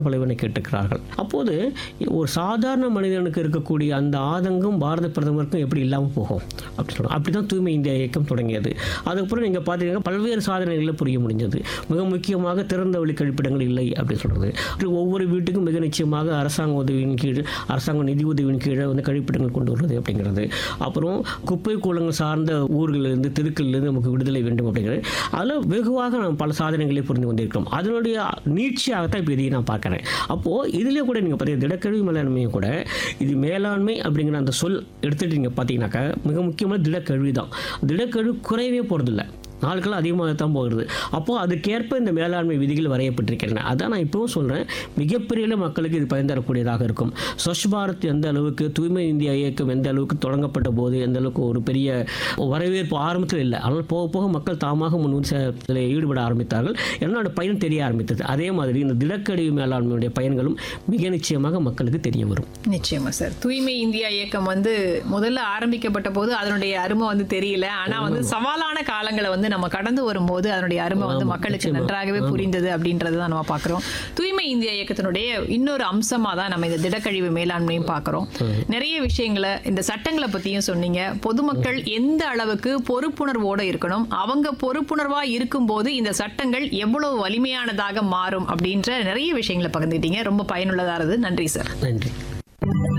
பலவனை கேட்டுக்கிறார்கள் அப்போது ஒரு சாதாரண மனிதனுக்கு இருக்கக்கூடிய அந்த ஆதங்கம் பாரத பிரதமருக்கும் எப்படி இல்லாமல் போகும் அப்படி சொல்லுவோம் அப்படி தான் தூய்மை இந்தியா இயக்கம் தொடங்கியது அதுக்கப்புறம் நீங்கள் பார்த்தீங்கன்னா பல்வேறு சாதனைகளை புரிய முடிஞ்சது மிக முக்கியமாக திறந்த வழி கழிப்பிடங்கள் இல்லை அப்படின்னு சொல்கிறது ஒவ்வொரு வீட்டுக்கும் மிக நிச்சயமாக அரசாங்க உதவியின் கீழ் அரசாங்க நிதி உதவியின் கீழே வந்து கழிப்பிடங்கள் கொண்டு வருவது அப்படிங்கிறது அப்புறம் குப்பை கூலங்கள் சார்ந்த ஊர்களிலிருந்து தெருக்களிலிருந்து நமக்கு விடுதலை வேண்டும் அப்படிங்கிறது அதில் வெகுவாக நாம் பல சாதனைகளை புரிந்து கொண்டிருக்கிறோம் அதனுடைய நீட்சியாகத்தான் இப்போ இதையும் நான் பார்க்குறேன் அப்போது இதுலேயே கூட நீங்கள் பார்த்தீங்க திடக்கழிவு மேலாண்மையும் கூட இது மேலாண்மை அப்படிங்கிற அந்த சொல் எடுத்துகிட்டு நீங்கள் பார்த்தீங்கன்னாக்கா மிக முக்கியமான திடக்கழிவு தான் திடக்கழிவு குறையவே போகிறதில்ல நாட்கள் அதிகமாக தான் போகிறது அப்போது அதுக்கேற்ப இந்த மேலாண்மை விதிகள் வரையப்பட்டிருக்கின்றன அதான் நான் இப்பவும் சொல்கிறேன் மிகப்பெரிய அளவு மக்களுக்கு இது பயன் தரக்கூடியதாக இருக்கும் ஸ்வச் பாரத் எந்த அளவுக்கு தூய்மை இந்தியா இயக்கம் எந்த அளவுக்கு தொடங்கப்பட்ட போது எந்த அளவுக்கு ஒரு பெரிய வரவேற்பு ஆரம்பத்தில் இல்லை ஆனால் போக போக மக்கள் தாமாக முன் வந்து ச- இதில் ஈடுபட ஆரம்பித்தார்கள் என்னோட பயன் தெரிய ஆரம்பித்தது அதே மாதிரி இந்த திடக்கழிவு மேலாண்மையுடைய பயன்களும் மிக நிச்சயமாக மக்களுக்கு தெரிய வரும் நிச்சயமா சார் தூய்மை இந்தியா இயக்கம் வந்து முதல்ல ஆரம்பிக்கப்பட்ட போது அதனுடைய அருமை வந்து தெரியல ஆனா வந்து சவாலான காலங்களை வந்து நம்ம கடந்து வரும்போது அதனுடைய அருமை வந்து மக்களுக்கு நன்றாகவே புரிந்தது அப்படின்றத தான் நம்ம பார்க்கிறோம் தூய்மை இந்தியா இயக்கத்தினுடைய இன்னொரு அம்சமா தான் நம்ம இந்த திடக்கழிவு மேலாண்மையும் பார்க்கிறோம் நிறைய விஷயங்களை இந்த சட்டங்களை பத்தியும் சொன்னீங்க பொதுமக்கள் எந்த அளவுக்கு பொறுப்புணர்வோட இருக்கணும் அவங்க பொறுப்புணர்வா இருக்கும்போது இந்த சட்டங்கள் எவ்வளவு வலிமையானதாக மாறும் அப்படின்ற நிறைய விஷயங்களை பகிர்ந்துக்கிட்டீங்க ரொம்ப பயனுள்ளதா இருந்தது நன்றி சார் நன்றி